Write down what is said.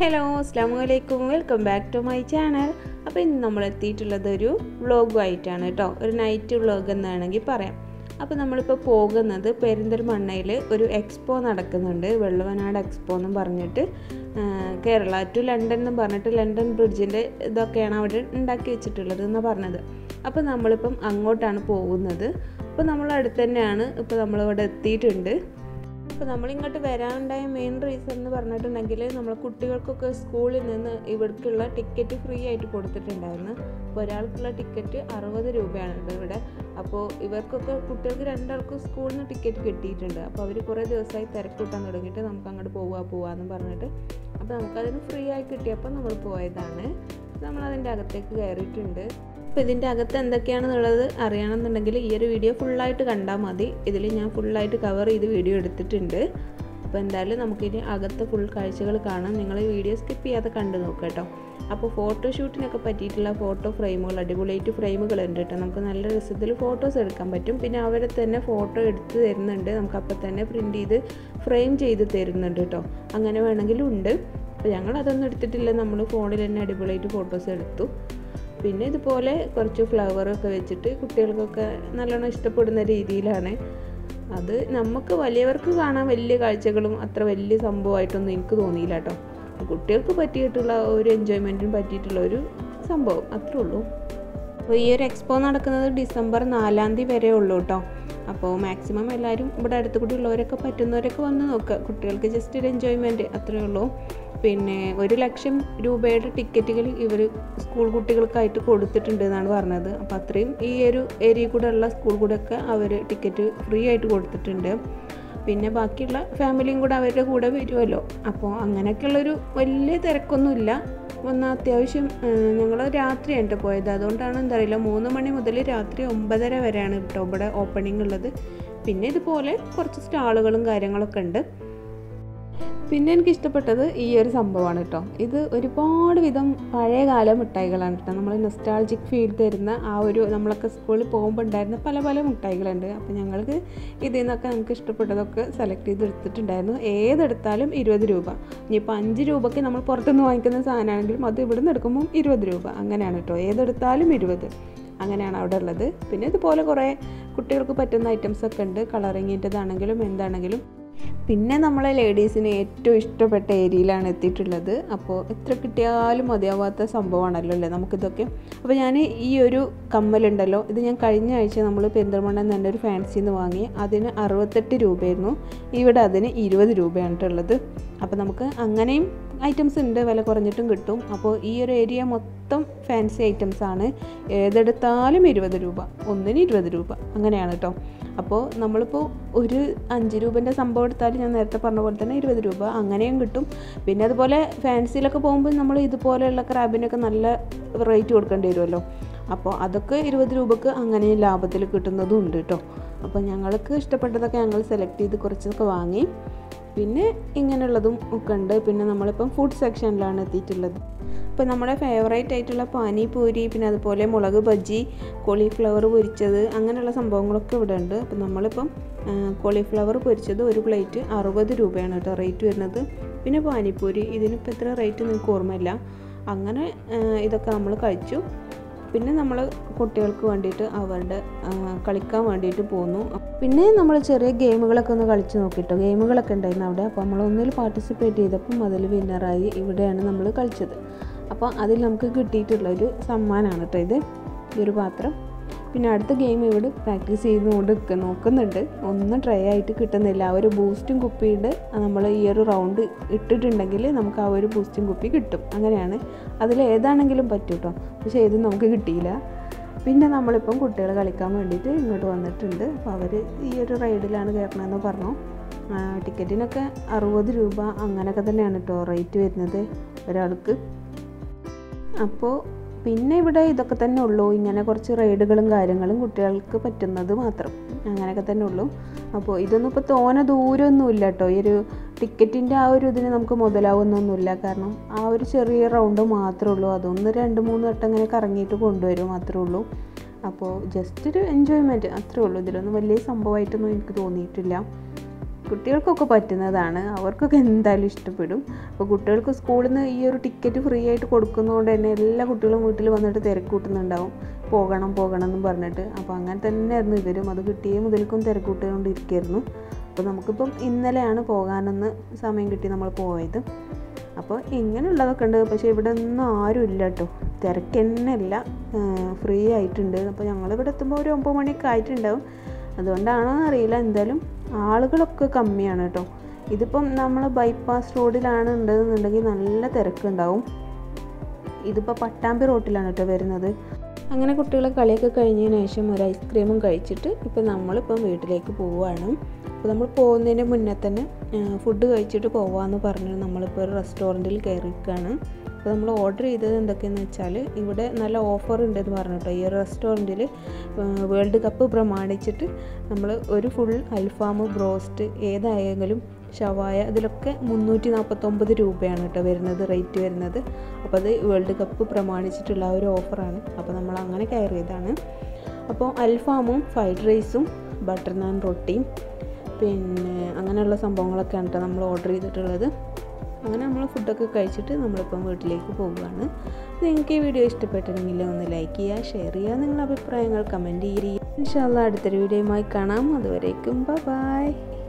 hello അസ്സാം വലൈക്കും welcome back to my channel അപ്പോൾ ഇന്ന് നമ്മൾ എത്തിയിട്ടുള്ളത് ഒരു വ്ളോഗുമായിട്ടാണ് കേട്ടോ ഒരു നൈറ്റ് വ്ളോഗ് എന്നാണെങ്കിൽ പറയാം അപ്പോൾ നമ്മളിപ്പോൾ പോകുന്നത് പെരിന്തൽമണ്ണയിൽ ഒരു എക്സ്പോ നടക്കുന്നുണ്ട് വെള്ളവനാട് എക്സ്പോ എന്നും പറഞ്ഞിട്ട് ആ, കേരള ടു ലണ്ടൻ എന്നും പറഞ്ഞിട്ട് ലണ്ടൻ ബ്രിഡ്ജിൻ്റെ ഇതൊക്കെയാണ് അവിടെ ഉണ്ടാക്കി വെച്ചിട്ടുള്ളത് എന്നാണ് പറഞ്ഞത് അപ്പോൾ നമ്മളിപ്പം അങ്ങോട്ടാണ് പോകുന്നത് അപ്പോൾ നമ്മൾ അടുത്ത് തന്നെയാണ് ഇപ്പോൾ നമ്മളിവിടെ എത്തിയിട്ടുണ്ട് അപ്പോൾ നമ്മളിങ്ങോട്ട് വരാനുണ്ടായ മെയിൻ റീസൺ എന്ന് പറഞ്ഞിട്ടുണ്ടെങ്കിൽ നമ്മൾ കുട്ടികൾക്കൊക്കെ സ്കൂളിൽ നിന്ന് ഇവിടേക്കുള്ള ടിക്കറ്റ് ഫ്രീ ആയിട്ട് കൊടുത്തിട്ടുണ്ടായിരുന്നു അപ്പോൾ ഒരാൾക്കുള്ള ടിക്കറ്റ് അറുപത് രൂപയാണ് കേട്ടോ ഇവിടെ അപ്പോൾ ഇവർക്കൊക്കെ കുട്ടികൾക്ക് രണ്ടാൾക്കും സ്കൂളിൽ നിന്ന് ടിക്കറ്റ് കിട്ടിയിട്ടുണ്ട് അപ്പോൾ അവർ കുറേ ദിവസമായി തിരക്കൂട്ടാൻ തുടങ്ങിയിട്ട് നമുക്ക് അങ്ങോട്ട് പോവാ പോവാന്ന് പറഞ്ഞിട്ട് അപ്പോൾ നമുക്കതിന് ഫ്രീ ആയി കിട്ടിയപ്പോൾ നമ്മൾ പോയതാണ് നമ്മൾ അതിൻ്റെ അകത്തേക്ക് കയറിയിട്ടുണ്ട് അപ്പോൾ ഇതിൻ്റെ അകത്ത് എന്തൊക്കെയാണെന്നുള്ളത് അറിയണമെന്നുണ്ടെങ്കിൽ ഈ ഒരു വീഡിയോ ഫുള്ളായിട്ട് കണ്ടാൽ മതി ഇതിൽ ഞാൻ ഫുള്ളായിട്ട് കവർ ചെയ്ത് വീഡിയോ എടുത്തിട്ടുണ്ട് അപ്പോൾ എന്തായാലും നമുക്കിനി അകത്തെ ഫുൾ കാഴ്ചകൾ കാണാം നിങ്ങൾ വീഡിയോ സ്കിപ്പ് ചെയ്യാതെ കണ്ടു നോക്കുക കേട്ടോ അപ്പോൾ ഫോട്ടോഷൂട്ടിനൊക്കെ പറ്റിയിട്ടുള്ള ഫോട്ടോ ഫ്രെയിമുകൾ അടിപൊളിയായിട്ട് ഫ്രെയിമുകൾ ഉണ്ട് കേട്ടോ നമുക്ക് നല്ല രസത്തിൽ ഫോട്ടോസ് എടുക്കാൻ പറ്റും പിന്നെ അവരെ തന്നെ ഫോട്ടോ എടുത്ത് തരുന്നുണ്ട് നമുക്ക് അപ്പം തന്നെ പ്രിൻ്റ് ചെയ്ത് ഫ്രെയിം ചെയ്ത് തരുന്നുണ്ട് കേട്ടോ അങ്ങനെ വേണമെങ്കിലും ഉണ്ട് അപ്പോൾ ഞങ്ങൾ അതൊന്നും എടുത്തിട്ടില്ല നമ്മൾ ഫോണിൽ തന്നെ അടിപൊളിയായിട്ട് ഫോട്ടോസ് എടുത്തു പിന്നെ ഇതുപോലെ കുറച്ച് ഫ്ലവറൊക്കെ വെച്ചിട്ട് കുട്ടികൾക്കൊക്കെ നല്ലോണം ഇഷ്ടപ്പെടുന്ന രീതിയിലാണ് അത് നമുക്ക് വലിയവർക്ക് കാണാൻ വലിയ കാഴ്ചകളും അത്ര വലിയ സംഭവമായിട്ടൊന്നും എനിക്ക് തോന്നിയില്ല കേട്ടോ കുട്ടികൾക്ക് പറ്റിയിട്ടുള്ള ഒരു എൻജോയ്മെൻറ്റിന് പറ്റിയിട്ടുള്ള ഒരു സംഭവം അത്രേ ഉള്ളൂ അപ്പോൾ ഈ ഒരു എക്സ്പോ നടക്കുന്നത് ഡിസംബർ നാലാം തീയതി വരെ ഉള്ളൂ കേട്ടോ അപ്പോൾ മാക്സിമം എല്ലാവരും ഇവിടെ അടുത്ത് കൂടി ഉള്ളവരൊക്കെ പറ്റുന്നവരൊക്കെ വന്ന് നോക്കുക കുട്ടികൾക്ക് ജസ്റ്റ് ഒരു എൻജോയ്മെൻറ്റ് അത്രേ ഉള്ളൂ പിന്നെ ഒരു ലക്ഷം രൂപയുടെ ടിക്കറ്റുകൾ ഇവർ സ്കൂൾ കുട്ടികൾക്കായിട്ട് കൊടുത്തിട്ടുണ്ട് എന്നാണ് പറഞ്ഞത് അപ്പോൾ അത്രയും ഈ ഒരു ഏരിയയിൽ കൂടെ ഉള്ള സ്കൂൾ കൂടെയൊക്കെ അവർ ടിക്കറ്റ് ഫ്രീ ആയിട്ട് കൊടുത്തിട്ടുണ്ട് പിന്നെ ബാക്കിയുള്ള ഫാമിലിയും കൂടെ അവരുടെ കൂടെ വരുമല്ലോ അപ്പോൾ അങ്ങനെയൊക്കെയുള്ളൊരു വലിയ തിരക്കൊന്നുമില്ല ഒന്ന് അത്യാവശ്യം ഞങ്ങൾ രാത്രിയാണ് കേട്ടോ പോയത് അതുകൊണ്ടാണ് എന്താ അറിയില്ല മൂന്ന് മണി മുതൽ രാത്രി ഒമ്പതര വരെയാണ് കേട്ടോ ഇവിടെ ഓപ്പണിംഗ് ഉള്ളത് പിന്നെ ഇതുപോലെ കുറച്ച് സ്റ്റാളുകളും കാര്യങ്ങളൊക്കെ ഉണ്ട് പിന്നെ എനിക്ക് ഇഷ്ടപ്പെട്ടത് ഈ ഒരു സംഭവമാണ് കേട്ടോ ഇത് ഒരുപാട് വിധം പഴയകാല മിഠായികളാണ് കേട്ടോ നമ്മൾ നെസ്റ്റാൾജിക് ഫീൽ തരുന്ന ആ ഒരു നമ്മളൊക്കെ സ്കൂളിൽ പോകുമ്പോൾ ഉണ്ടായിരുന്ന പല പല മിഠായികളുണ്ട് അപ്പോൾ ഞങ്ങൾക്ക് ഇതിൽ നിന്നൊക്കെ നമുക്ക് ഇഷ്ടപ്പെട്ടതൊക്കെ സെലക്ട് ചെയ്ത് എടുത്തിട്ടുണ്ടായിരുന്നു ഏതെടുത്താലും ഇരുപത് രൂപ ഇനിയിപ്പോൾ അഞ്ച് രൂപയ്ക്ക് നമ്മൾ പുറത്തുനിന്ന് വാങ്ങിക്കുന്ന സാധനമാണെങ്കിലും അത് ഇവിടുന്ന് എടുക്കുമ്പോൾ ഇരുപത് രൂപ അങ്ങനെയാണ് കേട്ടോ ഏതെടുത്താലും ഇരുപത് അങ്ങനെയാണ് അവിടെ ഉള്ളത് പിന്നെ ഇതുപോലെ കുറേ കുട്ടികൾക്ക് പറ്റുന്ന ഐറ്റംസ് ഒക്കെ ഉണ്ട് കളറിങ്ങിൻ്റെതാണെങ്കിലും എന്താണെങ്കിലും പിന്നെ നമ്മളെ ലേഡീസിന് ഏറ്റവും ഇഷ്ടപ്പെട്ട ഏരിയയിലാണ് എത്തിയിട്ടുള്ളത് അപ്പോൾ എത്ര കിട്ടിയാലും മതിയാവാത്ത സംഭവമാണല്ലോ അല്ലേ നമുക്കിതൊക്കെ അപ്പോൾ ഞാൻ ഈ ഒരു കമ്മലുണ്ടല്ലോ ഇത് ഞാൻ കഴിഞ്ഞ ആഴ്ച നമ്മൾ പെരിന്തൽമണ്ണ തന്നെ ഒരു ഫാൻസിയിൽ നിന്ന് വാങ്ങി അതിന് അറുപത്തെട്ട് രൂപയായിരുന്നു ഇവിടെ അതിന് ഇരുപത് രൂപയാണ് ട്ടോ ഉള്ളത് അപ്പോൾ നമുക്ക് അങ്ങനെയും ഐറ്റംസ് ഉണ്ട് വില കുറഞ്ഞിട്ടും കിട്ടും അപ്പോൾ ഈ ഒരു ഏരിയ മൊത്തം ഫാൻസി ഐറ്റംസ് ആണ് ഏതെടുത്താലും ഇരുപത് രൂപ ഒന്നിന് ഇരുപത് രൂപ അങ്ങനെയാണ് കേട്ടോ അപ്പോൾ നമ്മളിപ്പോൾ ഒരു അഞ്ച് രൂപൻ്റെ സംഭവം എടുത്താൽ ഞാൻ നേരത്തെ പറഞ്ഞ പോലെ തന്നെ ഇരുപത് രൂപ അങ്ങനെയും കിട്ടും പിന്നെ അതുപോലെ ഫാൻസിയിലൊക്കെ പോകുമ്പോൾ നമ്മൾ ഇതുപോലെയുള്ള ക്രാബിനൊക്കെ നല്ല റേറ്റ് കൊടുക്കേണ്ടി വരുമല്ലോ അപ്പോൾ അതൊക്കെ ഇരുപത് രൂപക്ക് അങ്ങനെ ലാഭത്തിൽ കിട്ടുന്നതും ഉണ്ട് കേട്ടോ അപ്പോൾ ഞങ്ങൾക്ക് ഇഷ്ടപ്പെട്ടതൊക്കെ ഞങ്ങൾ സെലക്ട് ചെയ്ത് കുറച്ചൊക്കെ വാങ്ങി പിന്നെ ഇങ്ങനെയുള്ളതും ഒക്കെ ഉണ്ട് പിന്നെ നമ്മളിപ്പം ഫുഡ് സെക്ഷനിലാണ് എത്തിയിട്ടുള്ളത് ഇപ്പോൾ നമ്മുടെ ഫേവറേറ്റ് ആയിട്ടുള്ള പാനിപൂരി പിന്നെ അതുപോലെ മുളക് ബജ്ജി കോളിഫ്ലവർ പൊരിച്ചത് അങ്ങനെയുള്ള സംഭവങ്ങളൊക്കെ ഇവിടെ ഉണ്ട് അപ്പോൾ നമ്മളിപ്പം കോളിഫ്ലവർ പൊരിച്ചത് ഒരു പ്ലേറ്റ് അറുപത് രൂപയാണ് കേട്ടോ റേറ്റ് വരുന്നത് പിന്നെ പാനിപ്പൂരി ഇതിനിപ്പോൾ എത്ര റേറ്റ് നിങ്ങൾക്ക് ഓർമ്മയില്ല അങ്ങനെ ആ, ഇതൊക്കെ നമ്മൾ കഴിച്ചു പിന്നെ നമ്മൾ കുട്ടികൾക്ക് വേണ്ടിയിട്ട് അവരുടെ ആ, കളിക്കാൻ വേണ്ടിയിട്ട് പോന്നു പിന്നെ നമ്മൾ ചെറിയ ഗെയിമുകളൊക്കെ ഒന്ന് കളിച്ച് നോക്കിട്ടോ ഗെയിമുകളൊക്കെ ഉണ്ടായിരുന്നു അവിടെ അപ്പോൾ നമ്മൾ ഒന്നിൽ പാർട്ടിസിപ്പേറ്റ് ചെയ്തപ്പം അതിൽ വിന്നറായി ഇവിടെയാണ് നമ്മൾ കളിച്ചത് അപ്പോൾ അതിൽ നമുക്ക് കിട്ടിയിട്ടുള്ള ഒരു സമ്മാനമാണ് കേട്ടോ ഇത് ഈ ഒരു പാത്രം പിന്നെ അടുത്ത ഗെയിം ഇവിടെ പ്രാക്ടീസ് ചെയ്തുകൊണ്ട് നിൽക്ക- നോക്കുന്നുണ്ട് ഒന്നും ട്രൈ ആയിട്ട് കിട്ടുന്നില്ല ആ ഒരു ബൂസ്റ്റും കുപ്പിയുടെ നമ്മൾ ഈ ഒരു റൗണ്ട് ഇട്ടിട്ടുണ്ടെങ്കിൽ നമുക്ക് ആ ഒരു ബൂസ്റ്റും കുപ്പി കിട്ടും അങ്ങനെയാണ് അതിൽ ഏതാണെങ്കിലും പറ്റും കേട്ടോ പക്ഷേ ഏത് നമുക്ക് കിട്ടിയില്ല പിന്നെ നമ്മളിപ്പം കുട്ടികൾ കളിക്കാൻ വേണ്ടിയിട്ട് ഇങ്ങോട്ട് വന്നിട്ടുണ്ട് അപ്പോൾ അവർ ഈ ഒരു റൈഡിലാണ് കയറണമെന്ന് പറഞ്ഞു ആ, ടിക്കറ്റിനൊക്കെ അറുപത് രൂപ അങ്ങനെയൊക്കെ തന്നെയാണ് കേട്ടോ റേറ്റ് വരുന്നത് ഒരാൾക്ക് അപ്പോൾ പിന്നെ ഇവിടെ ഇതൊക്കെ തന്നെ ഉള്ളൂ ഇങ്ങനെ കുറച്ച് റൈഡുകളും കാര്യങ്ങളും കുട്ടികൾക്ക് പറ്റുന്നത് മാത്രം അങ്ങനെയൊക്കെ തന്നെ ഉള്ളൂ അപ്പോൾ ഇതൊന്നും ഇപ്പോൾ തോന ദൂരമൊന്നുമില്ല കേട്ടോ ഈ ഒരു ടിക്കറ്റിൻ്റെ ആ ഒരു ഇതിന് നമുക്ക് മുതലാവുന്നൊന്നുമില്ല കാരണം ആ ഒരു ചെറിയ റൗണ്ട് മാത്രമേ ഉള്ളൂ അതൊന്ന് രണ്ട് മൂന്ന് വട്ടം ഇങ്ങനെ കറങ്ങിയിട്ട് കൊണ്ടുവരും മാത്രമേ ഉള്ളൂ അപ്പോൾ ജസ്റ്റ് ഒരു എൻജോയ്മെൻറ്റ് അത്രേ ഉള്ളൂ ഇതിലൊന്നും വലിയ സംഭവമായിട്ടൊന്നും എനിക്ക് തോന്നിയിട്ടില്ല കുട്ടികൾക്കൊക്കെ പറ്റുന്നതാണ് അവർക്കൊക്കെ എന്തായാലും ഇഷ്ടപ്പെടും അപ്പോൾ കുട്ടികൾക്ക് സ്കൂളിൽ നിന്ന് ഈ ഒരു ടിക്കറ്റ് ഫ്രീ ആയിട്ട് കൊടുക്കുന്നതുകൊണ്ട് തന്നെ എല്ലാ കുട്ടികളും വീട്ടിൽ വന്നിട്ട് തിരക്കൂട്ടുന്നുണ്ടാവും പോകണം പോകണം എന്നും പറഞ്ഞിട്ട് അപ്പോൾ അങ്ങനെ തന്നെയായിരുന്നു ഇവരും അത് കിട്ടിയേ മുതൽക്കും തിരക്കൂട്ടുകൊണ്ടിരിക്കുകയായിരുന്നു അപ്പോൾ നമുക്കിപ്പം ഇന്നലെയാണ് പോകാനൊന്ന് സമയം കിട്ടി നമ്മൾ പോയത് അപ്പോൾ ഇങ്ങനെയുള്ളതൊക്കെ ഉണ്ട് പക്ഷേ ഇവിടെ ഒന്നും ആരും ഇല്ല കേട്ടോ തിരക്ക് തന്നെ ഇല്ല ഫ്രീ ആയിട്ടുണ്ട് അപ്പോൾ ഞങ്ങളിവിടെ എത്തുമ്പോൾ ഒരു ഒമ്പത് മണിയൊക്കെ ആയിട്ടുണ്ടാവും അതുകൊണ്ടാണോ അറിയില്ല എന്തായാലും ആളുകളൊക്കെ കമ്മിയാണ് കേട്ടോ ഇതിപ്പം നമ്മൾ ബൈപ്പാസ് റോഡിലാണ് ഉണ്ടെന്നുണ്ടെങ്കിൽ നല്ല തിരക്കുണ്ടാവും ഇതിപ്പോൾ പട്ടാമ്പി റോട്ടിലാണ് കേട്ടോ വരുന്നത് അങ്ങനെ കുട്ടികളെ കളിയൊക്കെ കഴിഞ്ഞതിന് ശേഷം ഒരു ഐസ്ക്രീമും കഴിച്ചിട്ട് ഇപ്പം നമ്മളിപ്പം വീട്ടിലേക്ക് പോവുകയാണ് അപ്പോൾ നമ്മൾ പോകുന്നതിന് മുന്നേ തന്നെ ഫുഡ് കഴിച്ചിട്ട് പോവാമെന്ന് പറഞ്ഞു നമ്മളിപ്പോൾ ഒരു റെസ്റ്റോറൻറ്റിൽ കയറിയിരിക്കുകയാണ് അപ്പോൾ നമ്മൾ ഓർഡർ ചെയ്തത് എന്തൊക്കെയെന്ന് വെച്ചാൽ ഇവിടെ നല്ല ഓഫർ ഉണ്ടെന്ന് പറഞ്ഞു കേട്ടോ ഈ ഒരു റെസ്റ്റോറൻറ്റിൽ വേൾഡ് കപ്പ് പ്രമാണിച്ചിട്ട് നമ്മൾ ഒരു ഫുൾ അൽഫാം ബ്രോസ്റ്റ് ഏതായെങ്കിലും ഷവായ ഇതിലൊക്കെ മുന്നൂറ്റി നാൽപ്പത്തൊമ്പത് രൂപയാണ് കേട്ടോ വരുന്നത് റേറ്റ് വരുന്നത് അപ്പോൾ അത് വേൾഡ് കപ്പ് പ്രമാണിച്ചിട്ടുള്ള ഒരു ഓഫറാണ് അപ്പോൾ നമ്മൾ അങ്ങനെ കയറിയതാണ് അപ്പോൾ അൽഫാമും ഫ്രൈഡ് റൈസും ബട്ടർ നാൻ റൊട്ടിയും പിന്നെ അങ്ങനെയുള്ള സംഭവങ്ങളൊക്കെയാണ് കേട്ടോ നമ്മൾ ഓർഡർ ചെയ്തിട്ടുള്ളത് അങ്ങനെ നമ്മൾ ഫുഡൊക്കെ കഴിച്ചിട്ട് നമ്മളിപ്പം വീട്ടിലേക്ക് പോവുകയാണ് നിങ്ങൾക്ക് ഈ വീഡിയോ ഇഷ്ടപ്പെട്ടിട്ടുണ്ടെങ്കിൽ ഒന്ന് ലൈക്ക് ചെയ്യുക ഷെയർ ചെയ്യുക നിങ്ങളുടെ അഭിപ്രായങ്ങൾ കമൻറ്റ് ചെയ്യുക ഇൻഷാല്ല അടുത്തൊരു വീഡിയോയുമായി കാണാം അതുവരേക്കും ബൈ